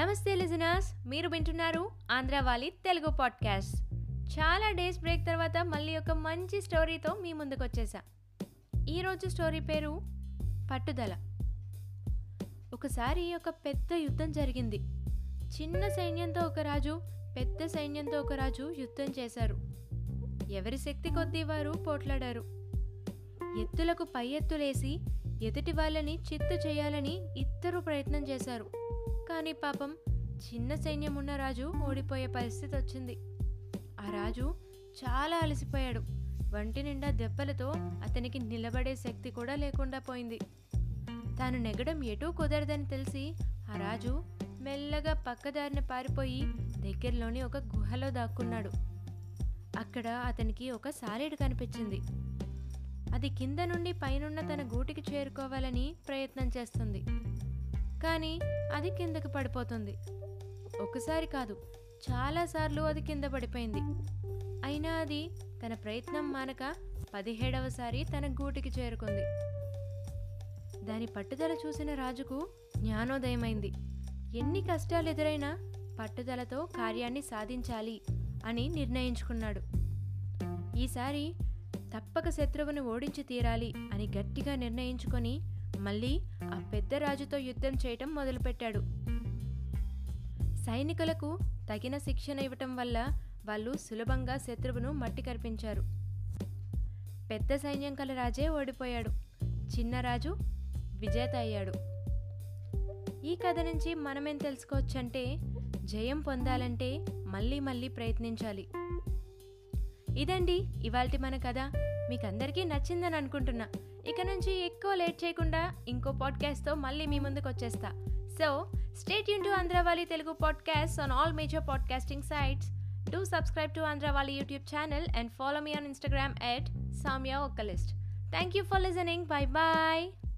నమస్తే లిజనర్స్ మీరు వింటున్నారు ఆంధ్రవాలి తెలుగు పాడ్కాస్ట్ చాలా డేస్ బ్రేక్ తర్వాత మళ్ళీ ఒక మంచి స్టోరీతో మీ ముందుకు వచ్చేసా ఈరోజు స్టోరీ పేరు పట్టుదల ఒకసారి ఒక పెద్ద యుద్ధం జరిగింది చిన్న సైన్యంతో ఒక రాజు పెద్ద సైన్యంతో ఒక రాజు యుద్ధం చేశారు ఎవరి శక్తి కొద్దీ వారు పోట్లాడారు ఎత్తులకు పై ఎత్తులేసి ఎదుటి వాళ్ళని చిత్తు చేయాలని ఇద్దరు ప్రయత్నం చేశారు కానీ పాపం చిన్న సైన్యం ఉన్న రాజు ఓడిపోయే పరిస్థితి వచ్చింది ఆ రాజు చాలా అలసిపోయాడు వంటి నిండా దెబ్బలతో అతనికి నిలబడే శక్తి కూడా లేకుండా పోయింది తాను నెగడం ఎటూ కుదరదని తెలిసి ఆ రాజు మెల్లగా పక్కదారిన పారిపోయి దగ్గరలోని ఒక గుహలో దాక్కున్నాడు అక్కడ అతనికి ఒక సాలీడు కనిపించింది అది కింద నుండి పైనున్న తన గూటికి చేరుకోవాలని ప్రయత్నం చేస్తుంది కానీ అది కిందకి పడిపోతుంది ఒకసారి కాదు చాలాసార్లు అది కింద పడిపోయింది అయినా అది తన ప్రయత్నం మానక పదిహేడవసారి తన గూటికి చేరుకుంది దాని పట్టుదల చూసిన రాజుకు జ్ఞానోదయమైంది ఎన్ని కష్టాలు ఎదురైనా పట్టుదలతో కార్యాన్ని సాధించాలి అని నిర్ణయించుకున్నాడు ఈసారి తప్పక శత్రువును ఓడించి తీరాలి అని గట్టిగా నిర్ణయించుకొని మళ్ళీ ఆ పెద్ద రాజుతో యుద్ధం చేయటం మొదలుపెట్టాడు సైనికులకు తగిన శిక్షణ ఇవ్వటం వల్ల వాళ్ళు సులభంగా శత్రువును మట్టి కరిపించారు పెద్ద సైన్యం కల రాజే ఓడిపోయాడు చిన్న రాజు విజేత అయ్యాడు ఈ కథ నుంచి మనమేం తెలుసుకోవచ్చంటే జయం పొందాలంటే మళ్ళీ మళ్ళీ ప్రయత్నించాలి ఇదండి ఇవాల్టి మన కథ మీకు అందరికీ నచ్చిందని అనుకుంటున్నా ఇక నుంచి ఎక్కువ లేట్ చేయకుండా ఇంకో పాడ్కాస్ట్తో మళ్ళీ మీ ముందుకు వచ్చేస్తా సో స్టేట్ యూన్ to Andhravali Telugu podcast on all major podcasting sites do subscribe to Andhravali YouTube channel and follow me on Instagram at సామ్యా ఒక్కలిస్ట్ thank you for listening bye bye